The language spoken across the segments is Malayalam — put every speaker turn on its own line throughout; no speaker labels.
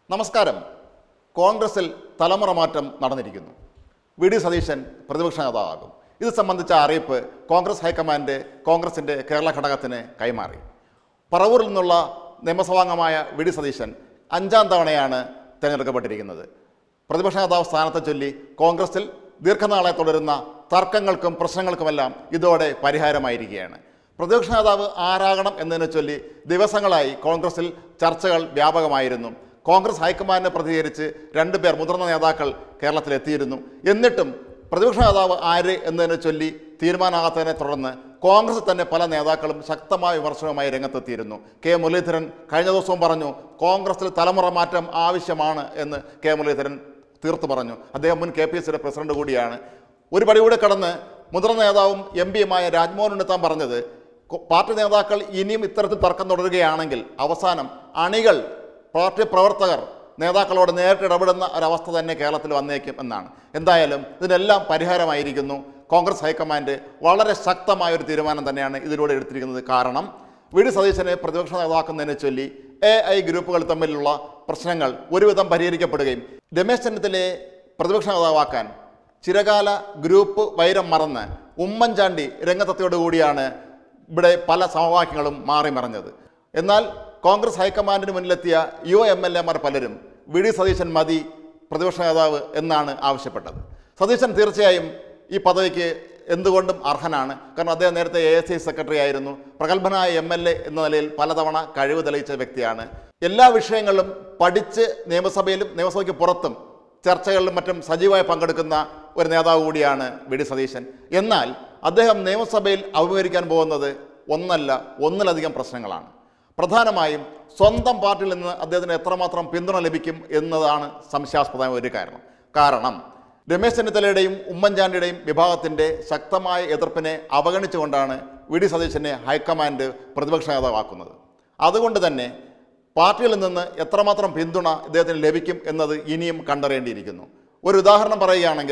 നമസ്കാരം കോൺഗ്രസിൽ തലമുറ മാറ്റം നടന്നിരിക്കുന്നു വി ഡി സതീശൻ പ്രതിപക്ഷ നേതാവാകും ഇത് സംബന്ധിച്ച അറിയിപ്പ് കോൺഗ്രസ് ഹൈക്കമാൻഡ് കോൺഗ്രസിൻ്റെ കേരള ഘടകത്തിന് കൈമാറി പറവൂരിൽ നിന്നുള്ള നിയമസഭാംഗമായ വി ഡി സതീശൻ അഞ്ചാം തവണയാണ് തിരഞ്ഞെടുക്കപ്പെട്ടിരിക്കുന്നത് പ്രതിപക്ഷ നേതാവ് സ്ഥാനത്തെ ചൊല്ലി കോൺഗ്രസിൽ ദീർഘനാളെ തുടരുന്ന തർക്കങ്ങൾക്കും പ്രശ്നങ്ങൾക്കുമെല്ലാം ഇതോടെ പരിഹാരമായിരിക്കുകയാണ് പ്രതിപക്ഷ നേതാവ് ആരാകണം എന്നതിനെ ചൊല്ലി ദിവസങ്ങളായി കോൺഗ്രസിൽ ചർച്ചകൾ വ്യാപകമായിരുന്നു കോൺഗ്രസ് ഹൈക്കമാൻഡിനെ പ്രതികരിച്ച് രണ്ടുപേർ മുതിർന്ന നേതാക്കൾ കേരളത്തിലെത്തിയിരുന്നു എന്നിട്ടും പ്രതിപക്ഷ നേതാവ് ആര് എന്നതിനെ ചൊല്ലി തീരുമാനമാകാത്തതിനെ തുടർന്ന് കോൺഗ്രസ് തന്നെ പല നേതാക്കളും ശക്തമായ വിമർശനവുമായി രംഗത്തെത്തിയിരുന്നു കെ മുരളീധരൻ കഴിഞ്ഞ ദിവസവും പറഞ്ഞു കോൺഗ്രസിൽ തലമുറ മാറ്റം ആവശ്യമാണ് എന്ന് കെ മുരളീധരൻ തീർത്തു പറഞ്ഞു അദ്ദേഹം മുൻ കെ പി എസ് സിയുടെ പ്രസിഡന്റ് കൂടിയാണ് ഒരു പടി കൂടെ കടന്ന് മുതിർന്ന നേതാവും എം പിയുമായ രാജ്മോഹൻ ഉണ്ണിത്താൻ പറഞ്ഞത് കൊ- പാർട്ടി നേതാക്കൾ ഇനിയും ഇത്തരത്തിൽ തർക്കം തുടരുകയാണെങ്കിൽ അവസാനം അണികൾ പാർട്ടി പ്രവർത്തകർ നേതാക്കളോട് നേരിട്ട് ഇടപെടുന്ന ഒരവസ്ഥ തന്നെ കേരളത്തിൽ വന്നേക്കും എന്നാണ് എന്തായാലും ഇതിനെല്ലാം പരിഹാരമായിരിക്കുന്നു കോൺഗ്രസ് ഹൈക്കമാൻഡ് വളരെ ശക്തമായ ഒരു തീരുമാനം തന്നെയാണ് ഇതിലൂടെ എടുത്തിരിക്കുന്നത് കാരണം വി ഡി സതീശനെ പ്രതിപക്ഷ നേതാക്കുന്നതിനെ ചൊല്ലി എ ഐ ഗ്രൂപ്പുകൾ തമ്മിലുള്ള പ്രശ്നങ്ങൾ ഒരുവിധം പരിഹരിക്കപ്പെടുകയും രമേശ് ചെന്നിത്തലയെ പ്രതിപക്ഷ നേതാവാക്കാൻ ചിരകാല ഗ്രൂപ്പ് വൈരം മറന്ന് ഉമ്മൻചാണ്ടി രംഗത്തെത്തിയോടുകൂടിയാണ് ഇവിടെ പല സമവാക്യങ്ങളും മാറി മറിഞ്ഞത് എന്നാൽ കോൺഗ്രസ് ഹൈക്കമാൻഡിന് മുന്നിലെത്തിയ യുവ എം എൽ എമാർ പലരും വി ഡി സതീശൻ മതി പ്രതിപക്ഷ നേതാവ് എന്നാണ് ആവശ്യപ്പെട്ടത് സതീശൻ തീർച്ചയായും ഈ പദവിക്ക് എന്തുകൊണ്ടും അർഹനാണ് കാരണം അദ്ദേഹം നേരത്തെ എ എസ് ഐ സെക്രട്ടറി ആയിരുന്നു പ്രഗത്ഭനായ എം എൽ എ എന്ന നിലയിൽ പലതവണ കഴിവ് തെളിയിച്ച വ്യക്തിയാണ് എല്ലാ വിഷയങ്ങളും പഠിച്ച് നിയമസഭയിലും നിയമസഭയ്ക്ക് പുറത്തും ചർച്ചകളിലും മറ്റും സജീവമായി പങ്കെടുക്കുന്ന ഒരു നേതാവ് കൂടിയാണ് വി ഡി സതീശൻ എന്നാൽ അദ്ദേഹം നിയമസഭയിൽ അഭിമുഖീകരിക്കാൻ പോകുന്നത് ഒന്നല്ല ഒന്നിലധികം പ്രശ്നങ്ങളാണ് പ്രധാനമായും സ്വന്തം പാർട്ടിയിൽ നിന്ന് അദ്ദേഹത്തിന് എത്രമാത്രം പിന്തുണ ലഭിക്കും എന്നതാണ് സംശയാസ്പദമായ ഒരു കാരണം കാരണം രമേശ് ചെന്നിത്തലയുടെയും ഉമ്മൻചാണ്ടിയുടെയും വിഭാഗത്തിൻ്റെ ശക്തമായ എതിർപ്പിനെ അവഗണിച്ചുകൊണ്ടാണ് വി ഡി സതീശനെ ഹൈക്കമാൻഡ് പ്രതിപക്ഷ നേതാവാക്കുന്നത് അതുകൊണ്ട് തന്നെ പാർട്ടിയിൽ നിന്ന് എത്രമാത്രം പിന്തുണ ഇദ്ദേഹത്തിന് ലഭിക്കും എന്നത് ഇനിയും കണ്ടറിയേണ്ടിയിരിക്കുന്നു ഒരു ഉദാഹരണം പറയുകയാണെങ്കിൽ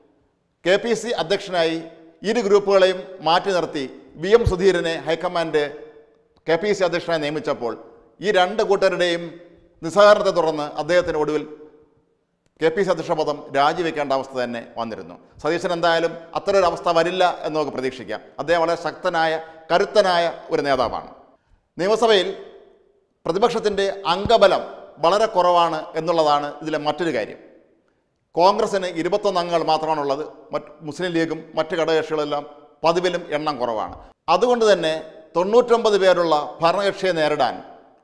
കെ പി സി അധ്യക്ഷനായി ഇരു ഗ്രൂപ്പുകളെയും മാറ്റി നിർത്തി വി എം സുധീരനെ ഹൈക്കമാൻഡ് കെ പി സി അധ്യക്ഷനായി നിയമിച്ചപ്പോൾ ഈ രണ്ട് കൂട്ടരുടെയും നിസ്സഹകരണത്തെ തുടർന്ന് അദ്ദേഹത്തിന് ഒടുവിൽ കെ പി സി അധ്യക്ഷ പദം രാജിവെക്കേണ്ട അവസ്ഥ തന്നെ വന്നിരുന്നു സതീശൻ എന്തായാലും അത്തരൊരു അവസ്ഥ വരില്ല എന്ന് നമുക്ക് പ്രതീക്ഷിക്കാം അദ്ദേഹം വളരെ ശക്തനായ കരുത്തനായ ഒരു നേതാവാണ് നിയമസഭയിൽ പ്രതിപക്ഷത്തിൻ്റെ അംഗബലം വളരെ കുറവാണ് എന്നുള്ളതാണ് ഇതിലെ മറ്റൊരു കാര്യം കോൺഗ്രസിന് ഇരുപത്തൊന്ന് അംഗങ്ങൾ മാത്രമാണുള്ളത് മറ്റ് മുസ്ലിം ലീഗും മറ്റ് ഘടകകക്ഷികളെല്ലാം പതിവിലും എണ്ണം കുറവാണ് അതുകൊണ്ട് തന്നെ തൊണ്ണൂറ്റൊമ്പത് പേരുള്ള ഭരണകക്ഷിയെ നേരിടാൻ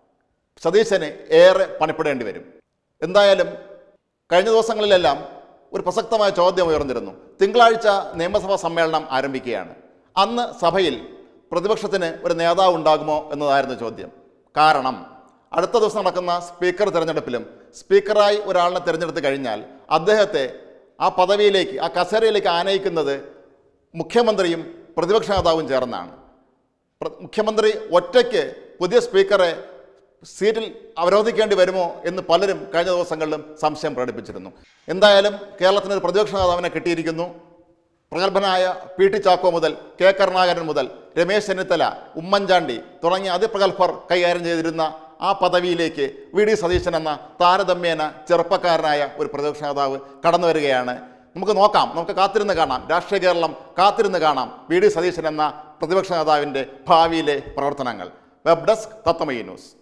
സതീശന് ഏറെ പണിപ്പെടേണ്ടി വരും എന്തായാലും കഴിഞ്ഞ ദിവസങ്ങളിലെല്ലാം ഒരു പ്രസക്തമായ ചോദ്യം ഉയർന്നിരുന്നു തിങ്കളാഴ്ച നിയമസഭാ സമ്മേളനം ആരംഭിക്കുകയാണ് അന്ന് സഭയിൽ പ്രതിപക്ഷത്തിന് ഒരു നേതാവ് ഉണ്ടാകുമോ എന്നതായിരുന്നു ചോദ്യം കാരണം അടുത്ത ദിവസം നടക്കുന്ന സ്പീക്കർ തിരഞ്ഞെടുപ്പിലും സ്പീക്കറായി ഒരാളിനെ തിരഞ്ഞെടുത്ത് കഴിഞ്ഞാൽ അദ്ദേഹത്തെ ആ പദവിയിലേക്ക് ആ കസേരയിലേക്ക് ആനയിക്കുന്നത് മുഖ്യമന്ത്രിയും പ്രതിപക്ഷ നേതാവും ചേർന്നാണ് പ്ര- മുഖ്യമന്ത്രി ഒറ്റയ്ക്ക് പുതിയ സ്പീക്കറെ സീറ്റിൽ അവരോധിക്കേണ്ടി വരുമോ എന്ന് പലരും കഴിഞ്ഞ ദിവസങ്ങളിലും സംശയം പ്രകടിപ്പിച്ചിരുന്നു എന്തായാലും കേരളത്തിന് ഒരു പ്രതിപക്ഷ നേതാവിനെ കിട്ടിയിരിക്കുന്നു പ്രഗത്ഭനായ പി ടി ചാക്കോ മുതൽ കെ കരുണാകരൻ മുതൽ രമേശ് ചെന്നിത്തല ഉമ്മൻചാണ്ടി തുടങ്ങിയ അതിപ്രഗത്ഭർ കൈകാര്യം ചെയ്തിരുന്ന ആ പദവിയിലേക്ക് വി ഡി സതീശൻ എന്ന താരതമ്യേന ചെറുപ്പക്കാരനായ ഒരു പ്രതിപക്ഷ നേതാവ് കടന്നു വരികയാണ് നമുക്ക് നോക്കാം നമുക്ക് കാത്തിരുന്ന് കാണാം രാഷ്ട്രീയ കേരളം കാത്തിരുന്ന് കാണാം വി ഡി സതീശൻ എന്ന പ്രതിപക്ഷ നേതാവിൻ്റെ ഭാവിയിലെ പ്രവർത്തനങ്ങൾ വെബ് ഡെസ്ക് തത്വമയി ന്യൂസ്